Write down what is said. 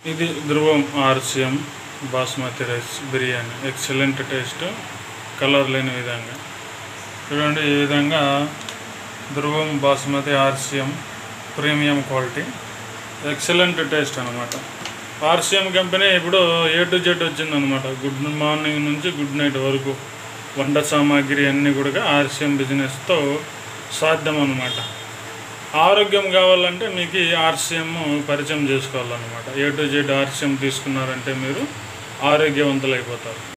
ఇది Dhruvam RCM basmati rice biryani excellent taste colour లేని విధంగా చూడండి ఈ విధంగా Dhruvam basmati RCM premium quality excellent taste అనమాట ఆర్సిఎం కంపెనీ ఇప్పుడు ఏ టు జెడ్ వచ్చిందనమాట గుడ్ మార్నింగ్ నుంచి గుడ్ నైట్ వరకు వంట సామాగ్రి అన్నీ కూడా ఆర్సిఎం బిజినెస్తో సాధ్యం అనమాట ఆరోగ్యం కావాలంటే మీకు ఈ ఆర్సిఎం పరిచయం చేసుకోవాలన్నమాట ఏ టు జెడ్ ఆర్సిఎం తీసుకున్నారంటే మీరు ఆరోగ్యవంతులు అయిపోతారు